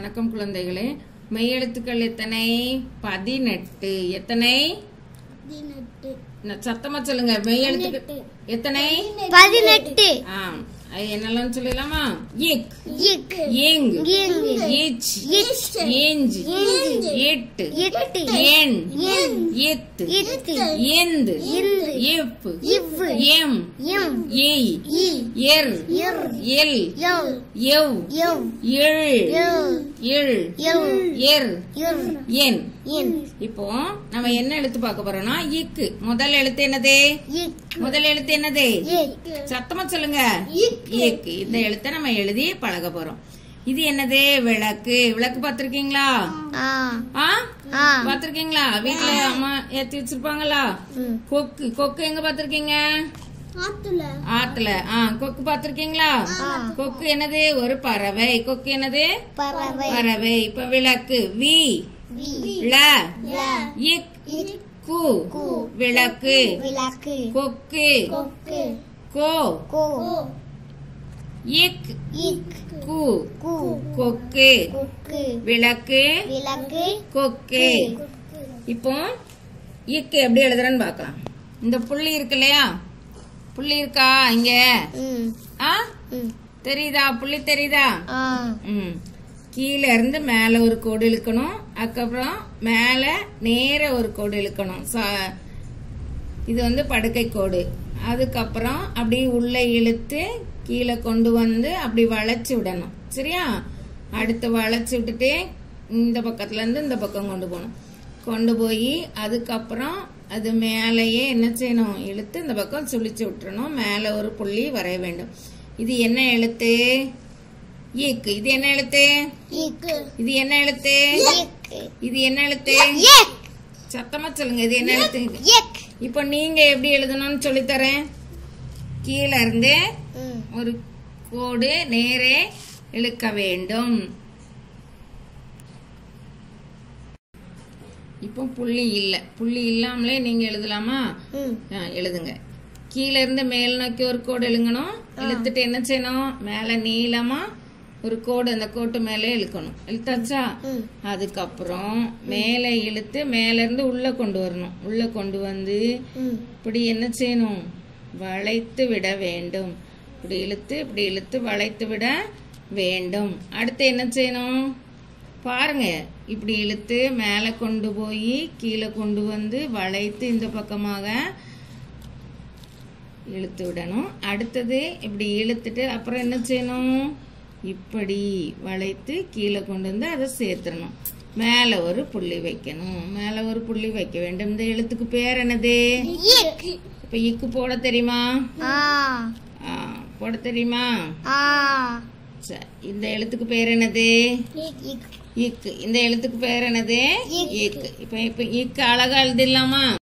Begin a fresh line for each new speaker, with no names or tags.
வணக்கம் குழந்தைகளே மெய்யெழுத்துக்கள் எத்தனை பதினெட்டு எத்தனை
பதினெட்டு
ந- சத்தமா சொல்லுங்க மெய்யெழுத்துக்கள் எத்தனை
பதினெட்டு
ஆம் அது என்னெல்லாம் சொல்லலாமா இக்
இக்
இங்
இங்
இச்
இச்
இஞ்ச்
இஞ்ச்
எட்டு
எட்டு
எண்
எண்
எத்து
இத்து
எந்து
இந்து
இப்
இவ்
எம்
எம்
ஏய்
இ
எர்
எர்
எல்
எவ்
எவ்
எவ்
எள்
எவ்
எள்
எவ்
எர்
எர்
என்
என்
இப்போ நம்ம என்ன எழுத்து பார்க்க போறோம்னா இக்கு முதல் எழுத்து என்னது
இக்
முதல் எழுத்து என்னது
இக்
சத்தமா சொல்லுங்க இக்கு இந்த எழுத்தை நம்ம எழுதி பழக போறோம் இது என்னது விளக்கு விளக்கு பார்த்திருக்கீங்களா
ஆ
ஆ
ஆ
பார்த்திருக்கீங்களா வீட்ல அம்மா ஏத்தி வச்சிருப்பாங்களா
ம்.
கொக்கு கொக்கு எங்க பார்த்திருக்கீங்க
ஆத்துல
ஆத்துல ஆ கொக்கு பார்த்திருக்கீங்களா கொக்கு என்னது ஒரு பறவை கொக்கு என்னது
பறவை
பறவை இப்ப விளக்கு வி
வி
ல
ல
இக்
இக்
கு விளக்கு
விளக்கு
கொக்கு
கொக்கு
கோ
கோ
இக்
இக்
கு
கு
கொக்கு
கொக்கு
விளக்கு
விளக்கு
கொக்கு இப்போ இக்கு எப்படி எழுதுறேன்னு பார்க்கலாம் இந்த புள்ளி இருக்கு இல்லையா புள்ளி இருக்கா இங்க
ம்
ஆ
ம்
தெரியுதா புள்ளி தெரியுதா
ஆ
ம் கீழே இருந்து மேல ஒரு கோடு இழுக்கணும் அதுக்கப்புறம் மேல நேர ஒரு கோடு இழுக்கணும் ச- இது வந்து படுக்கை கோடு அதுக்கப்புறம் அப்படியே உள்ள இழுத்து கீழே கொண்டு வந்து அப்படி வளைச்சு விடணும் சரியா அடுத்து வளைச்சு விட்டுட்டு இந்த பக்கத்துல இருந்து இந்த பக்கம் கொண்டு போகணும் கொண்டு போய் அதுக்கப்புறம் அது மேலேயே என்ன செய்யணும் இழுத்து இந்த பக்கம் சுழிச்சு விட்டுறணும் மேலே ஒரு புள்ளி வரைய வேண்டும் இது என்ன எழுத்து ஈக்கு இது என்ன எழுத்து
இக்
இது என்ன எழுத்து
இக்
இது என்ன எழுத்து
இக்
சத்தமா சொல்லுங்க இது என்ன எழுத்து
இக்
இப்போ நீங்க எப்படி எழுதணும்னு சொல்லித் தரேன் கீழே இருந்து
ம்
ஒரு கோடு நேரே இழுக்க வேண்டும் இப்போ புள்ளி இல்லை புள்ளி இல்லாமலே நீங்க எழுதலாமா
ம்
ஆ, எழுதுங்க கீழே இருந்து மேல் நோக்கி ஒரு கோடு இழுங்கணும் இழுத்துட்டு என்ன செய்யணும் மேல நீளமா ஒரு கோடு அந்த கோட்டு மேலே இழுக்கணும் இழுத்தாச்சா
ம்
அதுக்கப்புறம் மேலே இழுத்து மேல இருந்து உள்ள கொண்டு வரணும் உள்ள கொண்டு வந்து
ம்
இப்படி என்ன செய்யணும் வளைத்து விட வேண்டும் இப்படி இழுத்து இப்படி இழுத்து வளைத்து விட வேண்டும் அடுத்து என்ன செய்யணும் பாருங்க இப்படி இழுத்து மேலே கொண்டு போய் கீழே கொண்டு வந்து வளைத்து இந்த பக்கமாக இழுத்து விடணும் அடுத்தது இப்படி இழுத்துட்டு அப்புறம் என்ன செய்யணும் இப்படி வளைத்து கீழே கொண்டு வந்து அதை சேர்த்துடணும் மேலே ஒரு புள்ளி வைக்கணும் மேலே ஒரு புள்ளி வைக்க வேண்டும் இந்த எழுத்துக்கு பேர் என்னது
இக்
இப்ப இக்கு போட தெரியுமா
ஆ
ஆ, போட தெரியுமா
ஆ
சரி இந்த எழுத்துக்கு பேர் என்னது
இக் இக்
இக்கு இந்த எழுத்துக்கு பேர் என்னது
இக்கு.
இக்கு இப்ப இப்ப இக்கு அழகா எழுதிடலாமா